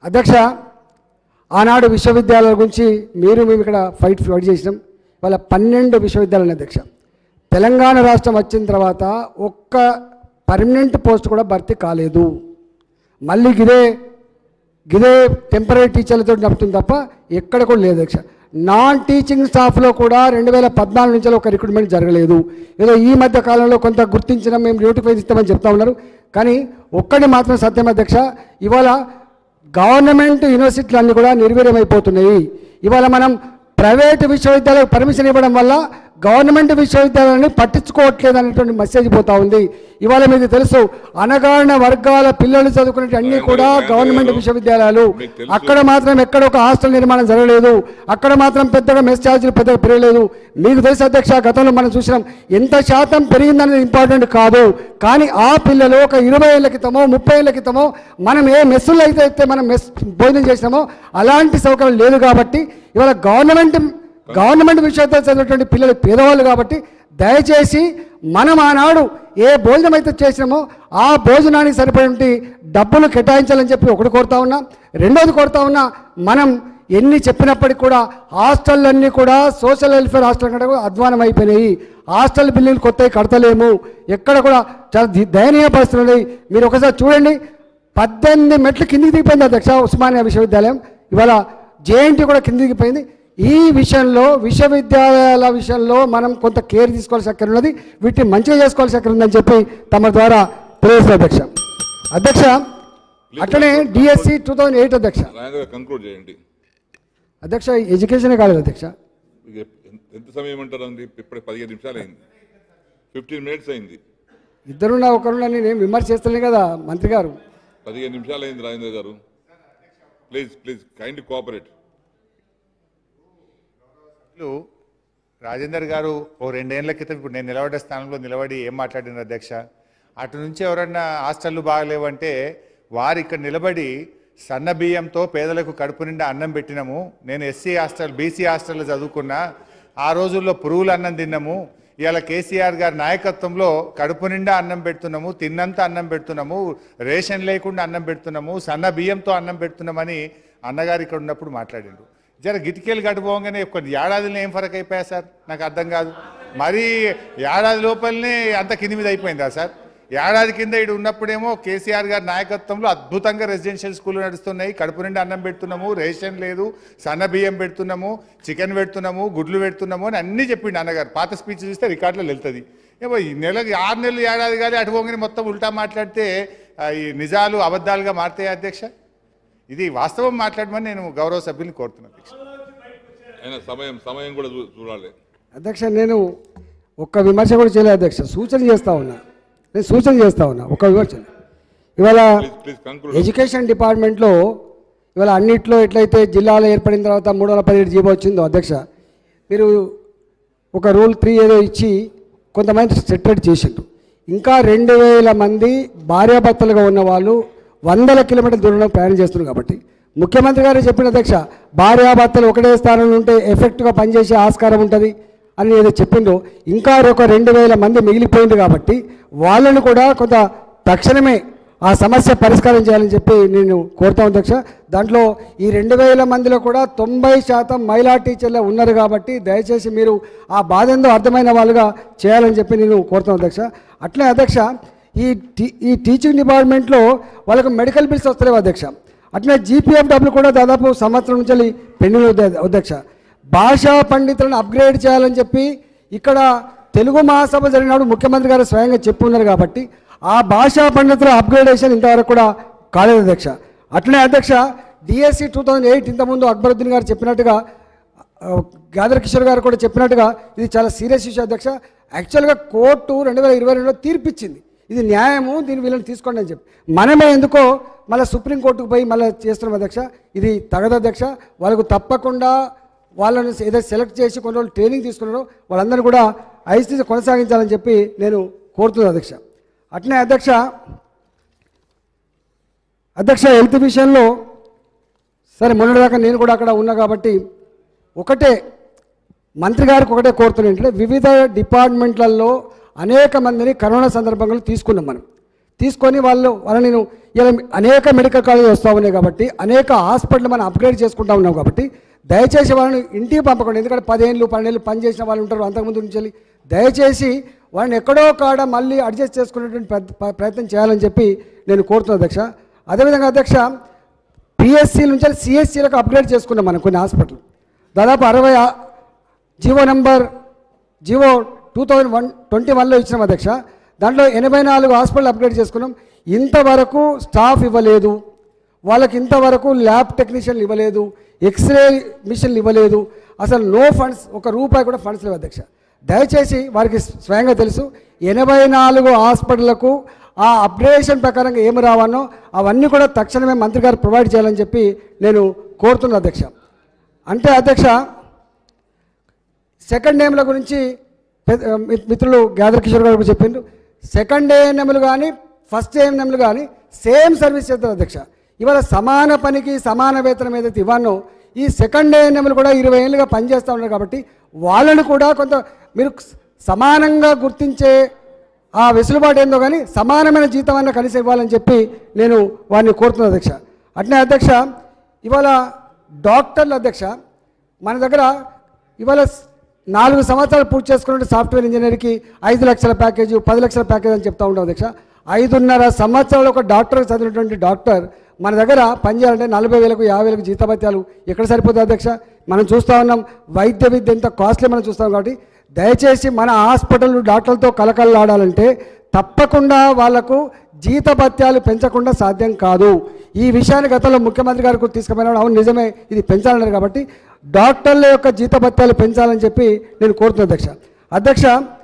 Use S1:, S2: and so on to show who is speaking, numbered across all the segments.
S1: అధ్యక్ష ఆనాడు విశ్వవిద్యాలయాల గురించి మీరు మేము ఇక్కడ ఫైట్ ఫైట్ చేసినాం వాళ్ళ పన్నెండు విశ్వవిద్యాలయాలు అధ్యక్ష తెలంగాణ రాష్ట్రం వచ్చిన తర్వాత ఒక్క పర్మనెంట్ పోస్ట్ కూడా భర్తీ కాలేదు మళ్ళీ గిదే గిదే టెంపరీ టీచర్లతో నడుపుతుంది తప్ప ఎక్కడ కూడా లేదు అధ్యక్ష నాన్ టీచింగ్ స్టాఫ్లో కూడా రెండు వేల పద్నాలుగు నుంచి ఒక రిక్రూట్మెంట్ జరగలేదు ఏదో ఈ మధ్య కాలంలో కొంత గుర్తించిన మేము నోటిఫై ఇస్తామని చెప్తా ఉన్నారు కానీ ఒక్కటి మాత్రం సత్యం అధ్యక్ష ఇవాళ గవర్నమెంట్ యూనివర్సిటీలు అన్నీ కూడా నిర్వీర్యమైపోతున్నాయి ఇవాళ మనం ప్రైవేటు విశ్వవిద్యాలయాలకు పర్మిషన్ ఇవ్వడం వల్ల గవర్నమెంట్ విశ్వవిద్యాలయాన్ని పట్టించుకోవట్లేదు అనేటువంటి మెసేజ్ పోతా ఉంది ఇవాళ మీకు తెలుసు అనగారిన వర్గాల పిల్లలు చదువుకునే అన్ని కూడా గవర్నమెంట్ విశ్వవిద్యాలయాలు అక్కడ మాత్రం ఎక్కడ ఒక హాస్టల్ నిర్మాణం జరగలేదు అక్కడ మాత్రం పెద్దగా మెస్ ఛార్జీలు పెద్దగా పెరగలేదు మీకు తెలుసు అధ్యక్ష గతంలో మనం చూసినాం ఎంత శాతం పెరిగిందనేది ఇంపార్టెంట్ కాదు కానీ ఆ పిల్లలు ఒక ఇరవై ఏళ్ళ క్రితమో ముప్పై ఏళ్ళ క్రితమో మనం ఏ మెస్సులు అయితే అయితే మనం మెస్ భోజనం చేసినామో అలాంటి సౌకర్యం లేదు కాబట్టి ఇవాళ గవర్నమెంట్ గవర్నమెంట్ విశ్వవిద్యాలయం చదివినటువంటి పిల్లలు పేదవాళ్ళు కాబట్టి దయచేసి మనం ఆనాడు ఏ భోజనం అయితే చేసినామో ఆ భోజనానికి సరిపడే డబ్బులు కేటాయించాలని చెప్పి ఒకటి కోరుతా ఉన్నా రెండోది కోరుతా ఉన్నా మనం ఎన్ని చెప్పినప్పటికీ కూడా హాస్టళ్ళన్నీ కూడా సోషల్ వెల్ఫేర్ హాస్టల్ కంటే కూడా అధ్వానం అయిపోయినాయి హాస్టల్ బిల్లులు కొత్తవి కడతలేము ఎక్కడ కూడా చాలా ది- దయనీయ పరిస్థితులు ఉన్నాయి మీరు ఒకసారి చూడండి పద్దెనిమిది మెట్లు కిందికి దిగిపోయింది అధ్యక్ష ఉస్మానియా విశ్వవిద్యాలయం ఇవాళ జేఎన్టీ కూడా కిందికి దిగిపోయింది ఈ విషయంలో విశ్వవిద్యాలయాల విషయంలో మనం కొంత కేర్ తీసుకోవాల్సిన అక్కడ ఉన్నది వీటిని మంచిగా చేసుకోవాల్సిన అక్కడ ఉందని చెప్పి తమ ద్వారా తెలియజేస్తారు అధ్యక్ష అధ్యక్ష అట్లనే డిఎస్సి టూ థౌజండ్ ఎయిట్ అధ్యక్ష
S2: రాయంగా కంక్లూడ్ చేయండి
S1: అధ్యక్ష ఎడ్యుకేషనే కాలేదు అధ్యక్ష
S2: ఇక ఎంత- ఎంత సమయం అంటారు అండి ఇప్పుడే పదిహేను నిమిషాలు అయింది ఫిఫ్టీన్ మినిట్స్ అయింది
S1: ఇద్దరున్నా ఒకరున్నా నేను విమర్శ చేస్తలే కదా మంత్రి గారు
S2: పదిహేను నిమిషాలు అయింది రాజేంద్ర గారు ప్లీజ్ ప్లీజ్ కైండ్ కోఆపరేట్
S3: ఇప్పుడు రాజేందర్ గారు ఓ రెండేళ్ల క్రితం ఇప్పుడు నేను నిలబడే స్థానంలో నిలబడి ఏం మాట్లాడినారు అధ్యక్ష అటు నుంచి ఎవరన్నా హాస్టళ్ళు బాగలేవంటే వారు ఇక్కడ నిలబడి సన్న బియ్యంతో పేదలకు కడుపు నిండా అన్నం పెట్టినాము నేను ఎస్సీ హాస్టల్ బీసీ హాస్టల్లో చదువుకున్నా ఆ రోజుల్లో పురుగులు అన్నం తిన్నాము ఇవాళ కేసీఆర్ గారి నాయకత్వంలో కడుపు నిండా అన్నం పెడుతున్నాము తిన్నంత అన్నం పెడుతున్నాము రేషన్ లేకుండా అన్నం పెడుతున్నాము సన్న బియ్యంతో అన్నం పెడుతున్నామని అన్నగారు ఇక్కడ ఉన్నప్పుడు మాట్లాడిండు జర గిటికేలు గడిపోగానే కొన్ని ఏడాదిలో ఏం ఫరక్ అయిపోయా సార్ నాకు అర్థం కాదు మరీ ఏడాది లోపలనే అంత కింది మీద అయిపోయిందా సార్ ఏడాది కింద ఇటు ఉన్నప్పుడేమో కేసీఆర్ గారి నాయకత్వంలో అద్భుతంగా రెసిడెన్షియల్ స్కూళ్ళు నడుస్తున్నాయి కడుపు నిండా అన్నం పెడుతున్నాము రేషన్ లేదు సన్న బియ్యం పెడుతున్నాము చికెన్ పెడుతున్నాము గుడ్లు పెడుతున్నాము అని అన్నీ చెప్పిండు అన్నగారు పాత స్పీచ్ చూస్తే రికార్డులో వెళ్తుంది ఏమో ఈ నెలకి ఆరు నెలలు ఏడాది కానీ అటు పోగానే మొత్తం ఉల్టా మాట్లాడితే ఆ, ఈ నిజాలు అబద్ధాలుగా మారుతాయి అధ్యక్ష ఇది వాస్తవం మాట్లాడమని నేను గౌరవ సభ్యుల్ని కోరుతున్నాను అధ్యక్ష
S2: అయినా సమయం సమయం కూడా చూ- చూడాలి
S1: అధ్యక్ష నేను ఒక్క విమర్శ కూడా చేయలేదు అధ్యక్ష సూచన చేస్తా ఉన్నా నేను సూచన చేస్తా ఉన్నా ఒక్క విమర్శ ఇవాళ
S2: ప్లీజ్ ప్లీజ్ కంక్లూడ్
S1: ఎడ్యుకేషన్ డిపార్ట్మెంట్లో ఇవాళ అన్నిట్లో ఎట్లయితే జిల్లాలో ఏర్పడిన తర్వాత మూడు వందల పదిహేడు జీవో వచ్చిందో అధ్యక్ష మీరు ఒక రూల్ త్రీ ఏదో ఇచ్చి కొంతమంది సెటరేట్ చేసిండ్రు ఇంకా రెండు వేల మంది భార్యాభర్తలుగా ఉన్న వాళ్ళు వందల కిలోమీటర్ల దూరంలో ప్రయాణం చేస్తున్నారు కాబట్టి ముఖ్యమంత్రి గారు చెప్పిన అధ్యక్ష భార్యాభర్తలు ఒకటే స్థానంలో ఉంటే ఎఫెక్ట్గా పనిచేసే ఆస్కారం ఉంటుంది అని ఏదో చెప్పిందో ఇంకా ఒక రెండు వేల మంది మిగిలిపోయింది కాబట్టి వాళ్ళను కూడా కొంత తక్షణమే ఆ సమస్య పరిష్కారం చేయాలని చెప్పి నేను కోరుతాను అధ్యక్ష దాంట్లో ఈ రెండు వేల మందిలో కూడా తొంభై శాతం మహిళా టీచర్లే ఉన్నారు కాబట్టి దయచేసి మీరు ఆ బాధ ఏందో అర్థమైన వాళ్ళుగా చేయాలని చెప్పి నేను కోరుతాను అధ్యక్ష అట్లే అధ్యక్ష ఈ టీ ఈ టీచింగ్ డిపార్ట్మెంట్లో వాళ్ళకు మెడికల్ బిల్స్ వస్తలేవు అధ్యక్ష అట్లే జీపీఎఫ్ డబ్బులు కూడా దాదాపు సంవత్సరం నుంచి పెండింగ్ ఉంది అధ్యక్ష భాషా పండితులను అప్గ్రేడ్ చేయాలని చెప్పి ఇక్కడ తెలుగు మహాసభ జరిగినప్పుడు ముఖ్యమంత్రి గారు స్వయంగా చెప్పి ఉన్నారు కాబట్టి ఆ భాషా పండితుల అప్గ్రేడేషన్ ఇంతవరకు కూడా కాలేదు అధ్యక్ష అట్లనే అధ్యక్ష డిఎస్సి టూ థౌజండ్ ఎయిట్ ఇంతకుముందు అక్బరుద్దీన్ గారు చెప్పినట్టుగా ఆ, గాదర్ కిషోర్ గారు కూడా చెప్పినట్టుగా ఇది చాలా సీరియస్ ఇష్యూ అధ్యక్ష యాక్చువల్గా కోర్టు రెండు వేల ఇరవై రెండులో తీర్పిచ్చింది ఇది న్యాయము దీని వీళ్ళని తీసుకోండి అని చెప్పి మనమే ఎందుకో మళ్ళీ సుప్రీంకోర్టుకు పోయి మళ్ళీ చేస్తున్నాం అధ్యక్ష ఇది తగదు అధ్యక్ష వాళ్ళకు తప్పకుండా వాళ్ళని ఏదైతే సెలెక్ట్ చేసి కొన్ని రోజులు ట్రైనింగ్ తీసుకున్నారో వాళ్ళందరూ కూడా ఐసీసీ కొనసాగించాలని చెప్పి నేను కోరుతున్నాను అధ్యక్ష అట్నే అధ్యక్ష అధ్యక్ష హెల్త్ విషయంలో సరే మొన్నటిదాకా నేను కూడా అక్కడ ఉన్నా కాబట్టి ఒకటే మంత్రి గారికి ఒకటే కోరుతున్నాను ఏంటంటే వివిధ డిపార్ట్మెంట్లలో అనేక మందిని కరోనా సందర్భంలో తీసుకున్నాం మనం తీసుకొని వాళ్ళు వాళ్ళని నేను ఇలా అనేక మెడికల్ కాలేజీలు వస్తూ ఉన్నాయి కాబట్టి అనేక హాస్పిటల్ మనం అప్గ్రేడ్ చేసుకుంటా ఉన్నాం కాబట్టి దయచేసి వాళ్ళని ఇంటికి పంపకండి ఎందుకంటే పదిహేళ్ళు పన్నెండు పని చేసిన వాళ్ళు ఉంటారు అంతకుముందు నుంచి వెళ్ళి. దయచేసి వాళ్ళని ఎక్కడో కాడ మళ్ళీ అడ్జస్ట్ చేసుకునేటువంటి ప్రయత్- ప్ర- ప్రయత్నం చేయాలని చెప్పి నేను కోరుతున్నాను అధ్యక్ష అదేవిధంగా అధ్యక్ష పిఎస్సి నుంచి సిఎస్సీలకు అప్గ్రేడ్ చేసుకున్నాం మనం కొన్ని హాస్పిటల్ దాదాపు అరవై ఆ- GO number GO two thousand one twenty వన్లో ఇచ్చినాం అధ్యక్ష దాంట్లో ఎనభై నాలుగు హాస్పిటల్ అప్గ్రేడ్ చేసుకున్నాం ఇంతవరకు స్టాఫ్ ఇవ్వలేదు వాళ్ళకి ఇంతవరకు ల్యాబ్ టెక్నీషియన్లు ఇవ్వలేదు ఎక్స్రే మిషన్లు ఇవ్వలేదు అసలు నో ఫండ్స్ ఒక రూపాయి కూడా ఫండ్స్ లేవు అధ్యక్ష దయచేసి వారికి స్వయంగా తెలుసు ఎనభై నాలుగు హాస్పిటళ్లకు ఆ అప్గ్రేడేషన్ ప్రకారంగా ఏమి రావానో అవన్నీ కూడా తక్షణమే మంత్రి గారు ప్రొవైడ్ చేయాలని చెప్పి నేను కోరుతున్నా అధ్యక్ష అంటే అధ్యక్ష సెకండ్ ఏఎంల గురించి పె- మి- మిత్రులు గ్యాదర్ కిషోర్ గారు కూడా చెప్పిండ్రు సెకండ్ ఏఎన్ఎంలు కానీ ఫస్ట్ ఏఎన్ఎంలు కానీ సేమ్ సర్వీస్ చేస్తారు అధ్యక్ష ఇవాళ సమాన పనికి సమాన వేతనం ఏదైతే ఇవ్వనో ఈ సెకండ్ ఏఎన్ఎంలు కూడా ఇరవై ఏళ్ళుగా పనిచేస్తూ ఉన్నారు కాబట్టి వాళ్ళని కూడా కొంత మీరు సమానంగా గుర్తించే ఆ వెసులుబాటు ఏందో కానీ సమానమైన జీతం అన్న కలిసి ఇవ్వాలని చెప్పి నేను వారిని కోరుతున్నాను అధ్యక్ష అట్నే అధ్యక్ష ఇవాళ డాక్టర్లు అధ్యక్ష మన దగ్గర ఇవాళ స్- నాలుగు సంవత్సరాలు పూర్తి చేసుకున్న సాఫ్ట్వేర్ ఇంజనీర్కి ఐదు లక్షల ప్యాకేజీ పది లక్షల ప్యాకేజ్ అని చెప్తా ఉంటాం అధ్యక్ష ఐదున్నర సంవత్సరాలు ఒక డాక్టర్ చదివినటువంటి డాక్టర్ మన దగ్గర పనిచేయాలంటే నలభై వేలకు యాభై వేలకు జీతభత్యాలు ఎక్కడ సరిపోతుంది అధ్యక్ష మనం చూస్తూ ఉన్నాం వైద్య విద్య ఎంత కాస్ట్లీ మనం చూస్తాం కాబట్టి దయచేసి మన హాస్పిటల్ డాక్టర్లతో కలకలలాడాలంటే తప్పకుండా వాళ్లకు జీతభత్యాలు పెంచకుండా సాధ్యం కాదు ఈ విషయాన్ని గతంలో ముఖ్యమంత్రి గారికి తీసుకుపోయినాడు అవును నిజమే ఇది పెంచాలన్నారు కాబట్టి డాక్టర్ల యొక్క జీతభత్యాలు పెంచాలని చెప్పి నేను కోరుతున్నా అధ్యక్ష అధ్యక్ష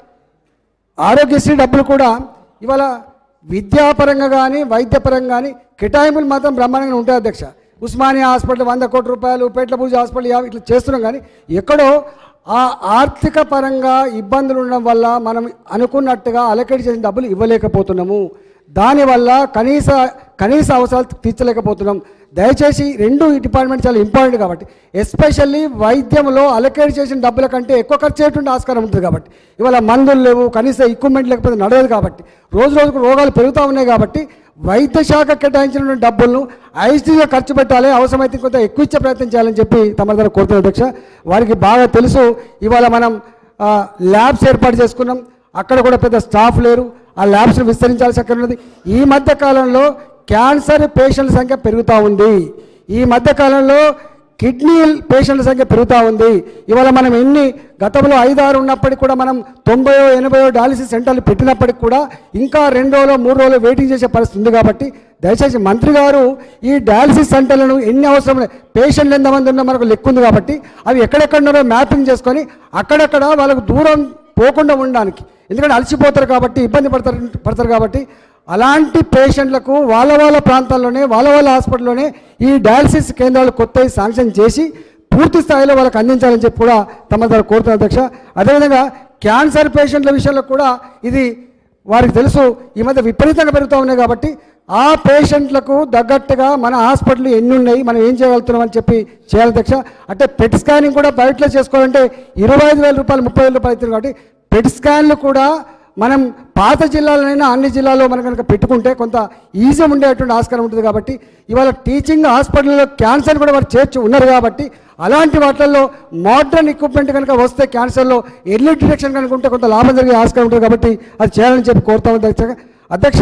S1: ఆరోగ్యశ్రీ డబ్బులు కూడా ఇవాళ విద్యాపరంగా కానీ వైద్యపరంగా కానీ కేటాయింపులు మాత్రం బ్రహ్మాండంగా ఉంటాయి అధ్యక్ష ఉస్మానియా హాస్పిటల్ వంద కోట్ల రూపాయలు పేట్ల పూజ హాస్పిటల్ యాభై ఇట్లా చేస్తున్నాం కానీ ఎక్కడో ఆ ఆర్థిక పరంగా ఇబ్బందులు ఉండడం వల్ల మనం అనుకున్నట్టుగా అలకేట్ చేసిన డబ్బులు ఇవ్వలేకపోతున్నాము దానివల్ల కనీస కనీస అవసరాలు తీర్చలేకపోతున్నాం దయచేసి రెండు ఈ డిపార్ట్మెంట్ చాలా ఇంపార్టెంట్ కాబట్టి ఎస్పెషల్లీ వైద్యంలో అలకేట్ చేసిన డబ్బుల కంటే ఎక్కువ ఖర్చు అయ్యేటువంటి ఆస్కారం ఉంటుంది కాబట్టి ఇవాళ మందులు లేవు కనీస ఎక్విప్మెంట్ లేకపోతే నడవదు కాబట్టి రోజు రోజుకు రోగాలు పెరుగుతూ ఉన్నాయి కాబట్టి వైద్య శాఖ కేటాయించిన డబ్బులను ఐసీగా ఖర్చు పెట్టాలి అవసరమైతే కొంత ఎక్కువ ఇచ్చే ప్రయత్నం చేయాలని చెప్పి తమ దగ్గర కోరుతున్న అధ్యక్ష వారికి బాగా తెలుసు ఇవాళ మనం ఆ, ల్యాబ్స్ ఏర్పాటు చేసుకున్నాం అక్కడ కూడా పెద్ద స్టాఫ్ లేరు ఆ ల్యాబ్స్ను విస్తరించాల్సి అక్కడ ఉన్నది ఈ మధ్య కాలంలో క్యాన్సర్ పేషెంట్ల సంఖ్య పెరుగుతూ ఉంది ఈ మధ్య కాలంలో కిడ్నీ పేషెంట్ల సంఖ్య పెరుగుతూ ఉంది ఇవాళ మనం ఎన్ని గతంలో ఐదారు ఉన్నప్పటికీ కూడా మనం తొంభయో ఎనభయో డయాలిసిస్ సెంటర్లు పెట్టినప్పటికి కూడా ఇంకా రెండు రోజులు మూడు రోజులు వెయిటింగ్ చేసే పరిస్థితి ఉంది కాబట్టి దయచేసి మంత్రి గారు ఈ డయాలిసిస్ సెంటర్లను ఎన్ని అవసరం పేషెంట్లు ఎంతమంది ఉన్నా మనకు లెక్క ఉంది కాబట్టి అవి ఎక్కడెక్కడున్నారో మ్యాపింగ్ చేసుకొని అక్కడక్కడ వాళ్ళకు దూరం పోకుండా ఉండడానికి ఎందుకంటే అలసిపోతారు కాబట్టి ఇబ్బంది పడతారు పడతారు కాబట్టి అలాంటి పేషెంట్లకు వాళ్ళ వాళ్ళ ప్రాంతాల్లోనే వాళ్ళ వాళ్ళ హాస్పిటల్లోనే ఈ డయాలసిస్ కేంద్రాలు కొత్తవి శాంక్షన్ చేసి పూర్తి స్థాయిలో వాళ్ళకి అందించాలని చెప్పి కూడా తమ దగ్గర కోరుతున్న అధ్యక్ష అదేవిధంగా క్యాన్సర్ పేషెంట్ల విషయంలో కూడా ఇది వారికి తెలుసు ఈ మధ్య విపరీతంగా పెరుగుతూ ఉన్నాయి కాబట్టి ఆ పేషెంట్లకు తగ్గట్టుగా మన హాస్పిటల్ ఎన్ని ఉన్నాయి మనం ఏం చేయగలుగుతున్నాం అని చెప్పి చేయాలి అధ్యక్ష అంటే పెట్ స్కానింగ్ కూడా బయటలో చేసుకోవాలంటే ఇరవై ఐదు వేల రూపాయలు ముప్పై వేల రూపాయలు అవుతుంది కాబట్టి పెట్ స్కాన్లు కూడా మనం పాత జిల్లాలోనైనా అన్ని జిల్లాల్లో మనం కనుక పెట్టుకుంటే కొంత ఈజీ ఉండేటువంటి ఆస్కారం ఉంటుంది కాబట్టి ఇవాళ టీచింగ్ హాస్పిటల్లో క్యాన్సర్ కూడా వారు చేర్చి ఉన్నారు కాబట్టి అలాంటి వాటిల్లో మోడర్న్ ఎక్విప్మెంట్ కనుక వస్తే క్యాన్సర్లో ఎర్లీ డిటెక్షన్ కనుక ఉంటే కొంత లాభం జరిగే ఆస్కారం ఉంటుంది కాబట్టి అది చేయాలని చెప్పి కోరుతాం అధ్యక్ష అధ్యక్ష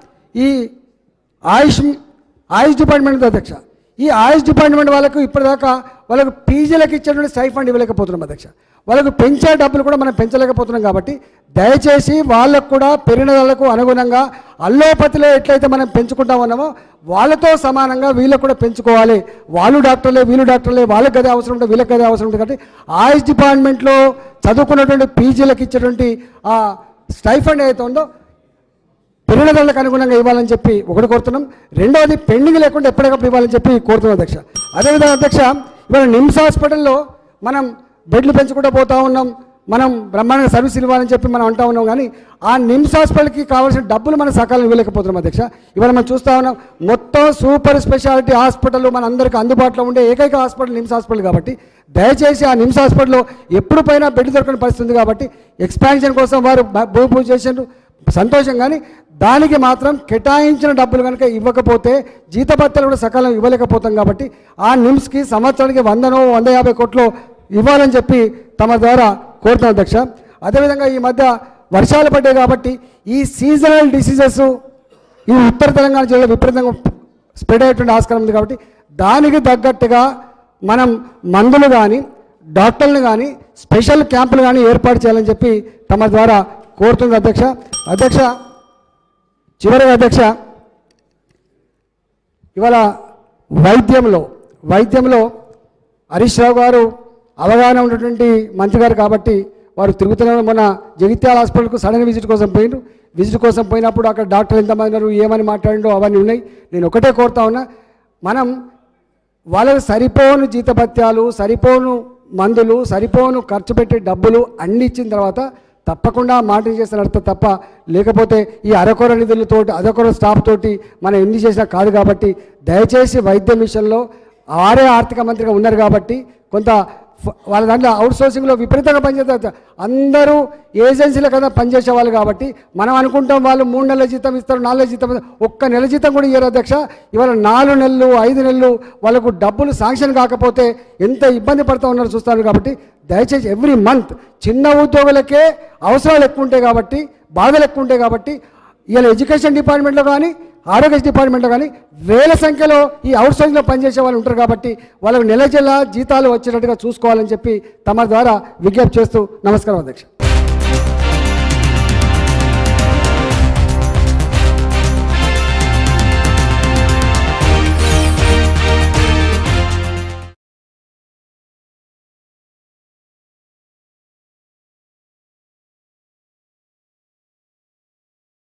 S1: ఈ ఆయుష్ ఆయుష్ డిపార్ట్మెంట్ ఉంది అధ్యక్ష ఈ ఆయుష్ డిపార్ట్మెంట్ వాళ్ళకు ఇప్పటిదాకా వాళ్ళకు పీజీలకు ఇచ్చేటువంటి స్టైఫండ్ ఇవ్వలేకపోతున్నాం అధ్యక్ష వాళ్ళకు పెంచే డబ్బులు కూడా మనం పెంచలేకపోతున్నాం కాబట్టి దయచేసి వాళ్ళకు కూడా పెరిగినలకు అనుగుణంగా అల్లోపతిలో ఎట్లయితే మనం పెంచుకుంటా ఉన్నామో వాళ్ళతో సమానంగా వీళ్ళకు కూడా పెంచుకోవాలి వాళ్ళు డాక్టర్లే వీళ్ళు డాక్టర్లే వాళ్ళకి గదే అవసరం ఉంటుంది వీళ్ళకి గదే అవసరం ఉంటుంది కాబట్టి ఆయుష్ డిపార్ట్మెంట్లో చదువుకున్నటువంటి పీజీలకు ఇచ్చేటువంటి ఆ స్టైఫండ్ ఏదైతే ఉందో పెరుగుదలకు అనుగుణంగా ఇవ్వాలని చెప్పి ఒకటి కోరుతున్నాం రెండవది పెండింగ్ లేకుండా ఎప్పటికప్పుడు ఇవ్వాలని చెప్పి కోరుతున్నాం అధ్యక్ష అదేవిధంగా అధ్యక్ష ఇవాళ నిమ్స్ హాస్పిటల్లో మనం బెడ్లు పెంచుకుంటూ పోతా ఉన్నాం మనం బ్రహ్మాండంగా సర్వీస్ ఇవ్వాలని చెప్పి మనం అంటా ఉన్నాం కానీ ఆ నిమ్స్ హాస్పిటల్కి కావాల్సిన డబ్బులు మన సకాలం ఇవ్వలేకపోతున్నాం అధ్యక్ష ఇవాళ మనం చూస్తా ఉన్నాం మొత్తం సూపర్ స్పెషాలిటీ హాస్పిటల్ మన అందరికీ అందుబాటులో ఉండే ఏకైక హాస్పిటల్ నిమ్స్ హాస్పిటల్ కాబట్టి దయచేసి ఆ నిమ్స్ హాస్పిటల్లో ఎప్పుడు పైన బెడ్ దొరకని పరిస్థితి ఉంది కాబట్టి ఎక్స్పాన్షన్ కోసం వారు బ- భూమి పూజ చేసిండ్రు సంతోషం కానీ దానికి మాత్రం కేటాయించిన డబ్బులు కనుక ఇవ్వకపోతే జీతభత్యాలు కూడా సకాలం ఇవ్వలేకపోతాం కాబట్టి ఆ నిమ్స్కి సంవత్సరానికి వందనో వంద యాభై కోట్లు ఇవ్వాలని చెప్పి తమ ద్వారా కోరుతాం అధ్యక్ష అదేవిధంగా ఈ మధ్య వర్షాలు పడ్డాయి కాబట్టి ఈ సీజనల్ డిసీజెస్ ఈ ఉత్తర తెలంగాణ జిల్లాలో విపరీతంగా స్ప్రెడ్ అయ్యేటువంటి ఆస్కారం ఉంది కాబట్టి దానికి తగ్గట్టుగా మనం మందులు కానీ డాక్టర్లు కానీ స్పెషల్ క్యాంపులు కానీ ఏర్పాటు చేయాలని చెప్పి తమ ద్వారా కోరుతుంది అధ్యక్ష అధ్యక్ష చివరిగా అధ్యక్ష ఇవాళ వైద్యంలో వైద్యంలో హరీష్ రావు గారు అవగాహన ఉన్నటువంటి మంత్రి గారు కాబట్టి వారు తిరుగుతున్న మన జగిత్యాల హాస్పిటల్కు సడన్ విజిట్ కోసం పోయిండ్రు విజిట్ కోసం పోయినప్పుడు అక్కడ డాక్టర్లు ఎంతమంది ఉన్నారు ఏమని మాట్లాడిండో అవన్నీ ఉన్నాయి నేను ఒకటే కోరుతా ఉన్నా మనం వాళ్ళకి సరిపోను జీతభత్యాలు సరిపోను మందులు సరిపోను ఖర్చు పెట్టే డబ్బులు అన్ని ఇచ్చిన తర్వాత తప్పకుండా మాటలు చేసిన అర్థం తప్ప లేకపోతే ఈ అరకొర నిధులతోటి అరకొర స్టాఫ్ తోటి మనం ఎన్ని చేసినా కాదు కాబట్టి దయచేసి వైద్యం విషయంలో వారే ఆర్థిక మంత్రిగా ఉన్నారు కాబట్టి కొంత ఫ- వాళ్ళ దాంట్లో అవుట్ సోర్సింగ్లో విపరీతంగా పనిచేస్తారు అందరూ ఏజెన్సీల కదా పనిచేసే వాళ్ళు కాబట్టి మనం అనుకుంటాం వాళ్ళు మూడు నెలల జీతం ఇస్తారు నాలుగు నెలల జీతం ఇస్తారు. ఒక్క నెల జీతం కూడా ఇయ్యరు అధ్యక్ష ఇవాళ నాలుగు నెలలు ఐదు నెలలు వాళ్ళకు డబ్బులు శాంక్షన్ కాకపోతే ఎంత ఇబ్బంది పడుతూ ఉన్నారు చూస్తారు కాబట్టి దయచేసి ఎవ్రీ మంత్ చిన్న ఉద్యోగులకే అవసరాలు ఎక్కువ ఉంటాయి కాబట్టి బాధలు ఎక్కువ ఉంటాయి కాబట్టి ఇవాళ ఎడ్యుకేషన్ డిపార్ట్మెంట్లో కానీ ఆరోగ్య డిపార్ట్మెంట్లో కానీ వేల సంఖ్యలో ఈ అవుట్ సోర్సింగ్లో పనిచేసే వాళ్ళు ఉంటారు కాబట్టి వాళ్ళకు నెల నెల జీతాలు వచ్చేటట్టుగా చూసుకోవాలని చెప్పి తమ ద్వారా విజ్ఞప్తి చేస్తూ నమస్కారం అధ్యక్ష